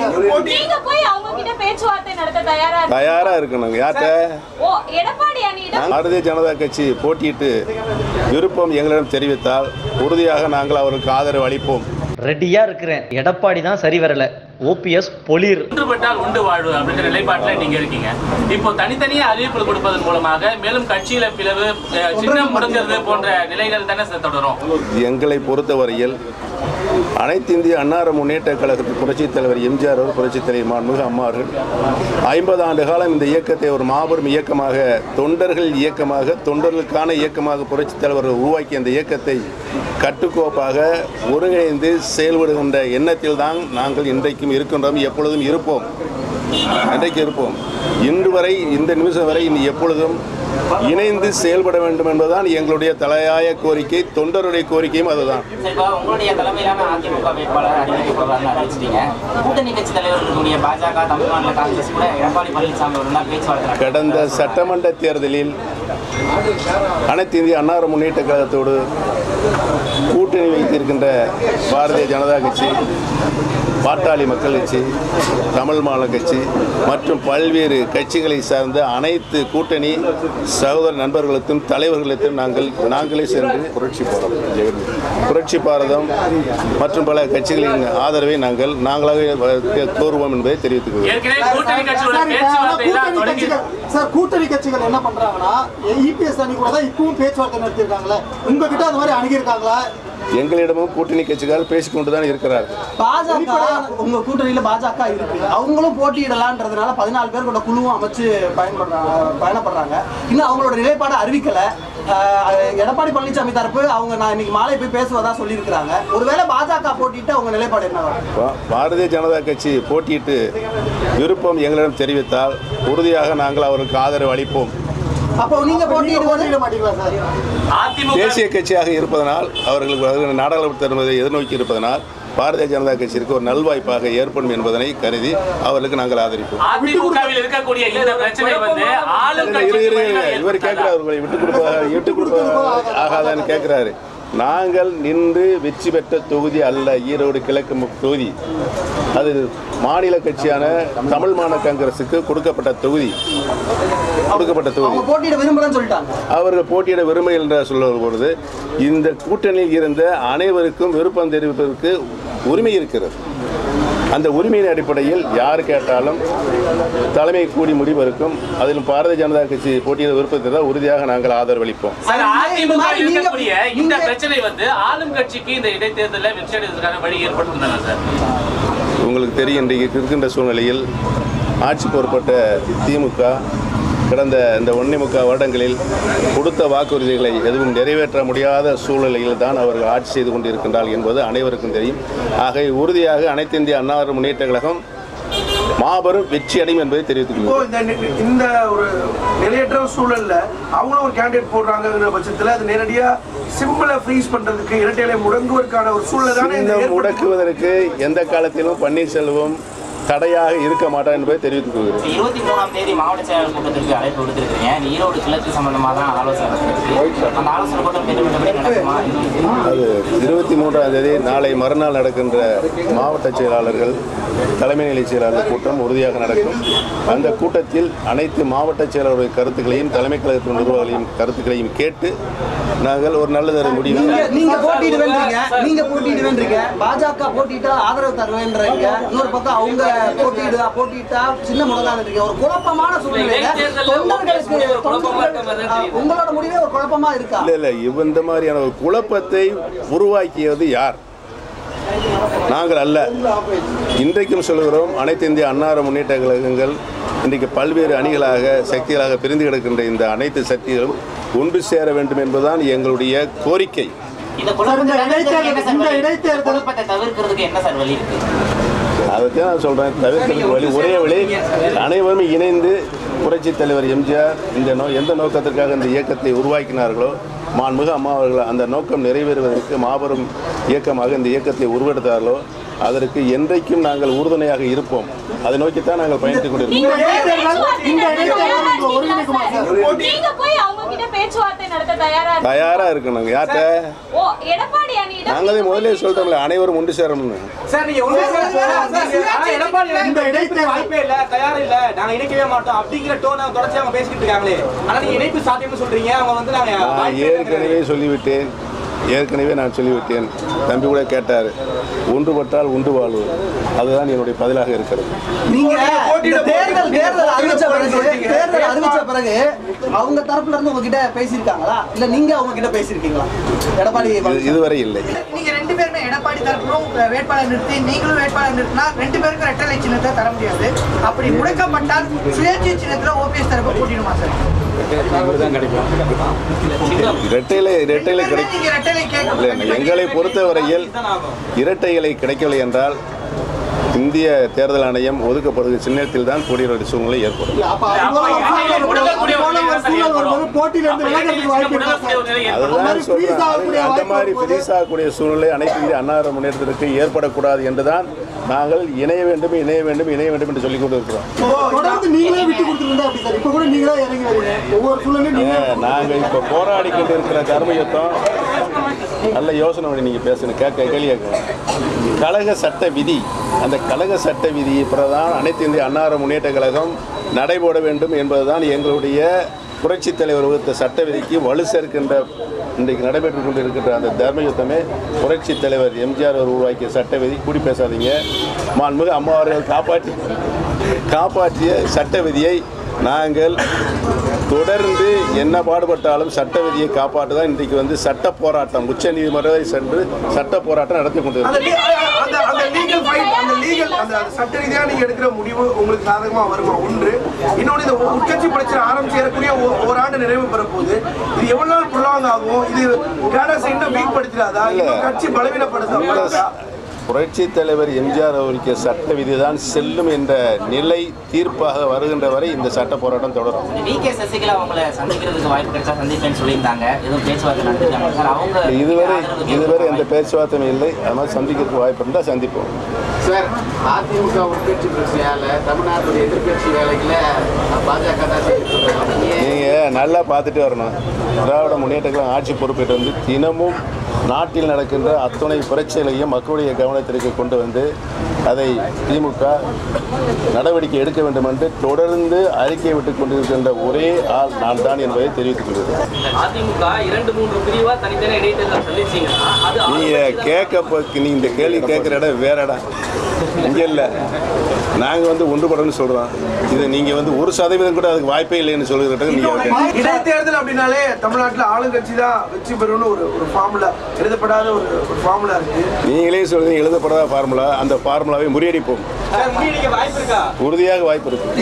நீங்க போய் அவங்க கிட்ட பேச்சுவார்த்தை நடத்த தயாரா இருக்கீங்களா? தயாரா இருக்கணுங்க யார்கிட்ட ஓ எடப்பாடி அணியிடம் பாரதிய ஜனதா கட்சி போட்டியிட்டு விருப்பம் எங்களிடம் தெரிவித்தால் உறுதியாக நாங்கள் அவருக்கு ஆதரவு அளிப்போம் ரெடியா இருக்கிறேன் எடப்பாடி தான் சரி வரல ஓபிஎஸ் பொலிர் ஒன்றுபட்டால் உண்டு வாழ்வு அப்படின்ற நிலைப்பாட்டில் நீங்க இருக்கீங்க இப்போ தனித்தனியா அறிவிப்புகள் கொடுப்பதன் மூலமாக மேலும் கட்சியில பிளவு அஹ், சின்னம் முடங்கிறது போன்ற நிலைகள் தானே சார் தொடரும் எங்களை பொறுத்தவரையில் அனைத்து இந்திய அன்னார முன்னேற்ற கழகத்தின் புரட்சித் தலைவர் எம்ஜிஆர் அவர் புரட்சித் தலைவர் மாண்புமிகு அம்மா அவர்கள் ஐம்பது ஆண்டு காலம் இந்த இயக்கத்தை ஒரு மாபெரும் இயக்கமாக தொண்டர்கள் இயக்கமாக தொண்டர்களுக்கான இயக்கமாக புரட்சித் தலைவர் உருவாக்கிய இந்த இயக்கத்தை கட்டுக்கோப்பாக ஒருங்கிணைந்து செயல்படுகின்ற எண்ணத்தில் தான் நாங்கள் இன்றைக்கும் இருக்கின்றோம் எப்பொழுதும் இருப்போம் இன்றைக்கு இருப்போம் இன்று வரை இந்த நிமிஷம் வரை இனி எப்பொழுதும் இணைந்து செயல்பட வேண்டும் என்பதுதான் எங்களுடைய தலையாய கோரிக்கை தொண்டருடைய கோரிக்கையும் அதுதான் இப்போ உங்களுடைய தலைமையிலான அதிமுக வேட்பாளர் அறிவிக்கப்படுறாருன்னு அறிவிச்சிட்டீங்க கூட்டணி கட்சி தலைவர் இருக்கக்கூடிய பாஜக தமிழ்நாட்டில் காங்கிரஸ் கூட எடப்பாடி பழனிசாமி அவர்கள் தான் பேச்சுவார்த்தை நடத்தி- கடந்த சட்டமன்ற தேர்தலில் அனைத்து இந்திய அன்னார முன்னேற்ற கழகத்தோடு கூட்டணி வைத்திருக்கின்ற பாரதிய ஜனதா கட்சி பாட்டாளி மக்கள் கட்சி தமிழ் மாநில கட்சி மற்றும் பல்வேறு கட்சிகளை சார்ந்த அனைத்து கூட்டணி சகோதர நண்பர்களுக்கும் தலைவர்களுக்கும் நாங்கள் நாங்களே சென்று புரட்சி பாரதம் புரட்சி பாரதம் மற்றும் பல கட்சிகளின் ஆதரவை நாங்கள் நாங்களாக கோருவோம் என்பதை தெரிவித்துக் கொள்கிறேன் ஏற்கனவே கூட்டணி கட்சியோட சார், பேச்சுவார்த்தை எல்லாம் கூட்டணி தொடங்கி கட்சிகள் சார் கூட்டணி கட்சிகள் என்ன பண்றாங்கன்னா இபிஎஸ் அணி கூட தான் இப்பவும் பேச்சுவார்த்தை நடத்திருக்காங்களே உங்ககிட்ட அது மாதிரி அணுகியிருக்காங்களா எங்களிடமும் கூட்டணி கட்சிக்காரர் பேசிக்கொண்டு தான் இருக்கிறார்கள் பாஜக உங்க கூட்டணியில பாஜக இருக்கு அவங்களும் போட்டியிடலான்றதுனால பதினாலு பேர் கொண்ட குழுவும் அமைச்சு பயன்படுறாங்க பயணப்படுறாங்க இன்னும் அவங்களோட நிலைப்பாடை அறிவிக்கல ஆஹ் எடப்பாடி பழனிசாமி தரப்பு அவங்க நான் இன்னைக்கு மாலை போய் பேசுவதா சொல்லியிருக்கிறாங்க ஒருவேளை பாஜக போட்டிட்டு அவங்க நிலைப்பாடு என்ன பா- பாரதிய ஜனதா கட்சி போட்டியிட்டு விருப்பம் எங்களிடம் தெரிவித்தால் உறுதியாக நாங்கள் அவருக்கு ஆதரவு அளிப்போம் அப்போ நீங்க நீங்க போட்டியிடுவது போட்டியிட மாட்டீங்களா சார் அதிமுக தேசிய கட்சியாக இருப்பதனால் அவர்களுக்கு வருகிற நாடாளுமன்ற தேர்தலை எதிர்நோக்கி இருப்பதனால் பாரதிய ஜனதா கட்சிக்கு ஒரு நல்வாய்ப்பாக ஏற்படும் என்பதனை கருதி அவர்களுக்கு நாங்கள் ஆதரிப்போம் அதிமுகவில் இருக்கக்கூடிய இந்த பிரச்சனை வந்து ஆளும் இரு, இரு, இரு, இரு. கட்சி இவர் கேட்கிறார் உங்களை விட்டு கொடுப்பா விட்டு கொடுப்பா ஆகாதான்னு கேட்கிறாரு நாங்கள் நின்று வெற்றி பெற்ற தொகுதி அல்ல ஈரோடு கிழக்கு மு- தொகுதி அது மாநில கட்சியான தமிழ் மாநில காங்கிரசுக்கு கொடுக்கப்பட்ட தொகுதி கொடுக்கப்பட்ட தொகுதி அவங்க போட்டியிட விரும்பலன்னு சொல்லிட்டாங்க அவர்கள் போட்டியிட விரும்புகள் என்று சொல்லும் பொழுது இந்த கூட்டணியில் இருந்த அனைவருக்கும் விருப்பம் தெரிவிப்பதற்கு உரிமை இருக்கிறது அந்த உரிமையின் அடிப்படையில் யார் கேட்டாலும் தலைமை கூடி முடிவெடுக்கும் அதிலும் பாரதிய ஜனதா கட்சி போட்டியிட விருப்பத்தை தான் உறுதியாக நாங்கள் ஆதரவளிப்போம் சார், இந்த அதிமுக மாதிரி நீங்க- இருக்கக்கூடிய இந்த நீங்க- பிரச்சனை வந்து ஆளும் கட்சிக்கு இந்த இடைத்தேர்தலில் வெற்றி அடைவதற்கான வழி ஏற்படுத்தும் சார் உங்களுக்கு தெரியும் இன்றைக்கு இருக்கின்ற சூழ்நிலையில் ஆட்சி பொறுப்பட்ட திமுக கடந்த இந்த ஒன்னே முக்கால் வருடங்களில் கொடுத்த வாக்குறுதிகளை எதுவும் நிறைவேற்ற முடியாத சூழ்நிலையில் தான் அவர்கள் ஆட்சி செய்து கொண்டிருக்கின்றார்கள் என்பது அனைவருக்கும் தெரியும் ஆக உறுதியாக அனைத்து இந்திய அண்ணா முன்னேற்ற கழகம் மாபெரும் வெற்றி அடையும் என்பதை தெரிவித்துக் இப்போ கொள்கிறேன் இந்த நி- இந்த ஒரு நிலையற்ற சூழல்ல அவங்களும் ஒரு கேண்டிடேட் போடுறாங்கிற பட்சத்துல அது நேரடியா சிம்பிளா ஃப்ரீஸ் பண்றதுக்கு இரட்டையிலை முடங்குவதற்கான ஒரு சூழல் தானே இந்த சின்னம் ஏற்படுத்தி- முடக்குவதற்கு எந்த காலத்திலும் பன்னீர்செல்வம் தடையாக இருக்க மாட்டார் என்பதை தெரிவித்துக் கொள்கிறேன் இருபத்தி மூணாம் தேதி மாவட்ட செயலாளர் கூட்டத்திற்கு அழைப்பு விடுத்திருக்கீங்க இந்த ஈரோடு கிழக்கு சம்பந்தமாக தான் ஆலோசனை நடத்திருக்கு அந்த ஆலோசனை கூட்டம் திட்டமிட்டபடி நடக்குமா அது இருபத்தி மூன்றாம் தேதி நாளை மறுநாள் நடக்கின்ற மாவட்ட செயலாளர்கள் தலைமை நிலை செயலாளர் கூட்டம் உறுதியாக நடக்கும் அந்த கூட்டத்தில் அனைத்து மாவட்ட செயலாளர்கள் கருத்துக்களையும் தலைமை கழகத்தின் நிர்வாகிகளையும் கருத்துக்களையும் கேட்டு நாங்கள் ஒரு நல்லதொரு முடிவு நீங்க நீங்க போட்டியிடுவேன்றீங்க நீங்க போட்டியிடுவேன்றீங்க பாஜக போட்டிட்டா ஆதரவு தருவேன்றீங்க இன்னொரு பக்கம் அவங்க போட்டியிடுதா போட்டிட்டா சின்ன முடங்காதுன்றீங்க ஒரு குழப்பமான சூழ்நிலையில இடைத்தேர்தல்ல தொண்டர்களுக்கு ஒரு குழப்பமா இருக்க மாதிரி தான் தொண்டர்கள், தெரியுது. உங்களோட முடிவே ஒரு குழப்பமா இருக்கா இல்லை இல்லை இவ- இந்த மாதிரியான ஒரு குழப்பத்தை உருவாக்கியது யார் நாங்கள் அல்ல இன்றைக்கும் சொல்கிறோம் அனைத்து இந்திய அன்னார முன்னேற்ற கழகங்கள் இன்றைக்கு பல்வேறு அணிகளாக சக்திகளாக பிரிந்து கிடக்கின்ற இந்த அனைத்து சக்திகளும் ஒன்று சேர வேண்டும் என்பதுதான் எங்களுடைய கோரிக்கை இந்த குழப்பத்தை இந்த இடைத்தேர்தல்- தவிர்க்கிறதுக்கு என்ன சார் இந்த வழி? இடைத்தேர்தல் குழப்பத்தை தவிர்க்கிறதுக்கு என்ன சார் வழி இருக்கு அதைத்தான் நான் சொல்கிறேன் தவிர்க்கிறதுக்கு வழி ஒரே வழி அனைவரும் இணைந்து புரட்சித் தலைவர் எம்ஜிஆர் இந்த நோ எந்த நோக்கத்திற்காக இந்த இயக்கத்தை உருவாக்கினார்களோ மாண்புமிகு அம்மா அவர்கள் அந்த நோக்கம் நிறைவேறுவதற்கு மாபெரும் இயக்கமாக இந்த இயக்கத்தை உருவெடுத்தார்களோ அதற்கு என்றைக்கும் நாங்கள் உறுதுணையாக இருப்போம் அதை நோக்கித்தான் நாங்கள் பயணித்துக் கொண்டிருக்கிறோம் நீங்க போய் பேச்சுவார்த்தை இந்த நடத்த இடைத்தேர்தல் தயாரா உங்களை ஒருங்கிணைக்குமா இருக்கீங்களா சார்? சார்? நீங்க போய் அவங்க கிட்ட பேச்சுவார்த்தை நடத்த தயாரா இருக்கீங்களா? தயாரா இருக்கணும் யார்கிட்ட ஓ எடப்பாடி அணியிடம் நாங்களே நீங்க போய் முதல்ல சொல்லிட்டோம்ல அனைவரும் ஒன்று சேரணும்னு சார் நீங்க ஒண்ணு சார், சார், சார், சார், ஆனா எடப்பாடி இந்த இந்த இடைத்தேர்தல் இணைப்பு வாய்ப்பே இல்ல தயார் இல்ல நாங்க இணைக்கவே மாட்டோம் அப்படிங்கிற டோன் அவங்க தொடர்ச்சி அவங்க பேசிக்கிட்டு இருக்காங்களே ஆனா நீங்க இணைப்பு சாத்தியம்னு சொல்றீங்க அவங்க வந்து நாங்க நான் வாய்ப்பே இல்லைங்கிறாங்க. ஏற்கனவே சொல்லிவிட்டேன் ஏற்கனவே நான் சொல்லிவிட்டேன் தம்பி கூட கேட்டார் ஒன்றுபட்டால் உண்டு வாழ்வு அதுதான் என்னுடைய பதிலாக இருக்கிறது நீங்க போட்டியிட இந்த தேர்தல் போறீங்க. தேர்தல் அறிவிச்ச பிறகு சொல்றீங்க. தேர்தல் அறிவிச்ச பிறகு அவங்க தரப்புல இருந்து உங்ககிட்ட பேசியிருக்காங்களா இல்ல நீங்க அவங்க கிட்ட பேசியிருக்கீங்களா எடப்பாடி இது- இதுவரை இல்லை நீங்க ரெண்டு பேருமே எடப்பாடி தரப்பும் வேட்பாளர் நிறுத்தி நீங்களும் வேட்பாளர் நிறுத்தினா ரெண்டு பேருக்கும் ரெட்டலை சின்னத்தை தர முடியாது அப்படி முடக்கப்பட்டால் சுயேட்சை சின்னத்துல ஓபிஎஸ் தரப்பு போட்டிடுமா சார் இரட்டையிலை இரட்டையிலை கிடை நீங்க ரெட்டலை இல்லை கேட்க எங்களை பொறுத்தவரையில் இரட்டைகளை கிடைக்கவில்லை என்றால் இந்திய தேர்தல் ஆணையம் ஒதுக்கப்படுகிற சின்னத்தில் தான் போட்டியிட சூழ்நிலை ஏற்படும் இல்ல, அப்ப அது போல ஒரு சூழல் வரும்போது- அது போல ஒரு சூழல் வரும்போது போட்டியில இருந்து விலகிறதுக்கு வாய்ப்பு இருக்கா சார்? அதுதான் மாதிரி சொல்றேன் freeze ஆகக்கூடிய அது- அந்த வாய்ப்பு மாதிரி இருக்கும்போது- ஃப்ரீஸ் ஆகக்கூடிய சூழ்நிலை அனைத்து இந்திய அன்னார முன்னேற்றத்திற்கு ஏற்படக்கூடாது என்றுதான் நாங்கள் இணைய வேண்டும் இணைய வேண்டும் இணைய வேண்டும் என்று சொல்லிக் கொண்டு இருக்கிறோம் தொடர்ந்து நீங்களே விட்டு கொடுத்துருந்தா அப்படி சார் இப்ப கூட நீங்களே இறங்கி வரீங்க ஒவ்வொரு சூழலையும் நீங்க நாங்கள் இப்போ போராடி கொண்டு இருக்கிற கர்ம யுத்தம் நல்ல யோசனை பண்ணி நீங்கள் பேசணும் கேட்க கேள்வி கேட்கணும் கழக சட்ட விதி அந்த கழக சட்ட விதியை பிரதான் அனைத்து இந்திய அன்னார முன்னேற்ற கழகம் நடைபோட வேண்டும் என்பதுதான் எங்களுடைய புரட்சித் தலைவர் வகுத்த சட்ட விதிக்கு வலு சேர்க்கின்ற இன்றைக்கு நடைபெற்று கொண்டு இருக்கின்ற அந்த தர்ம யுத்தமே புரட்சித் தலைவர் எம்ஜிஆர் அவர் உருவாக்கிய சட்ட விதி கூடி பேசாதீங்க மாண்புமிகு அம்மா அவர்கள் காப்பாற்றி காப்பாற்றிய சட்ட விதியை நாங்கள் தொடர்ந்து என்ன பாடுபட்டாலும் சட்ட விதியை காப்பாற்ற தான் இன்றைக்கு வந்து சட்ட போராட்டம் உச்ச நீதிமன்றம் வரை சென்று சட்ட போராட்டம் நடத்தி அந்த கொண்டிருக்கிறோம் லீ- அந்த அந்த லீகல் ஃபைட் அந்த லீகல் அந்த அந்த சட்ட ரீதியா நீங்க எடுக்கிற முடிவு உங்களுக்கு சாதகமா வருமா ஒன்று இன்னொன்று இந்த உட்கட்சி பிரச்சனை ஆரம்பிச்சு ஏறக்கூடிய ஒ- ஓராண்டு நிறைவு பெற போகுது இது எவ்வளவு நாள் புல்லாங்க ஆகும் இது கேடர்ஸ் இன்னும் வீக் படுத்திடாதா இன்னும் கட்சி பலவீனப்படுத்தா புரட்சி தலைவர் எம்ஜிஆர் அவருக்கு சட்ட விதிதான் செல்லும் என்ற நிலை தீர்ப்பாக வருகின்ற வரை இந்த சட்ட போராட்டம் தொடரும் வி கே சசிகலா அவங்கள சந்திக்கிறதுக்கு வாய்ப்பு கிடைச்சா சந்திப்பேன்னு சொல்லியிருந்தாங்க எதுவும் பேச்சுவார்த்தை நடத்திருக்காங்க சார் அவங்க இதுவரை ஆதரவு இதுவரை எந்த கேட்கற பேச்சுவார்த்தையும் இல்லை அதனால் சந்திக்கிறதுக்கு வாய்ப்பு இருந்தால் சந்திப்போம் சார் அதிமுக உட்கட்சி பிரச்சனையால தமிழ்நாட்டுடைய எதிர்க்கட்சி வேலைகளை பாஜக தான் செஞ்சுட்டு இருக்காங்க. நீங்க நீங்கள் நல்லா பார்த்துட்டு வரணும் திராவிட முன்னேற்ற கழகம் ஆட்சி பொறுப்பேற்று வந்து தினமும் நாட்டில் நடக்கின்ற அத்துணை பிரச்சனைகளையும் மக்களுடைய கவனத்திற்கு கொண்டு வந்து அதை திமுக நடவடிக்கை எடுக்க வேண்டும் என்று தொடர்ந்து அறிக்கை விட்டுக் கொண்டிருக்கின்ற ஒரே ஆள் நான் தான் என்பதை தெரிவித்துக் கொள்கிறேன் அதிமுக இரண்டு மூன்று பிரிவா தனித்தனி இடைத்தேர்தல் சந்திச்சீங்கன்னா அது நீங்கள் கேட்க போ- நீ இந்த கேள்வி கேட்குற இடம் வேற இடம் இங்கே இல்லை நாங்கள் வந்து ஒன்றுபடணும்னு சொல்கிறோம் இது நீங்கள் வந்து ஒரு சதவீதம் கூட அதுக்கு வாய்ப்பே இல்லைன்னு சொல்லுறதுக்கு நீங்கள் இடைத்தேர்தல் அப்படின்னாலே தமிழ்நாட்டுல ஆளுங்கட்சி தான் வெற்றி பெறும்னு ஒரு ஒரு ஃபார்முலா எழுதப்படாத ஒரு ஒரு ஃபார்முலா இருக்கு நீங்களே சொல்றீங்க எழுதப்படாத ஃபார்முலா அந்த ஃபார்முலாவை முறியடிப்போம் சார் முறியடிக்க வாய்ப்பு இருக்கா உறுதியாக வாய்ப்பு இருக்கு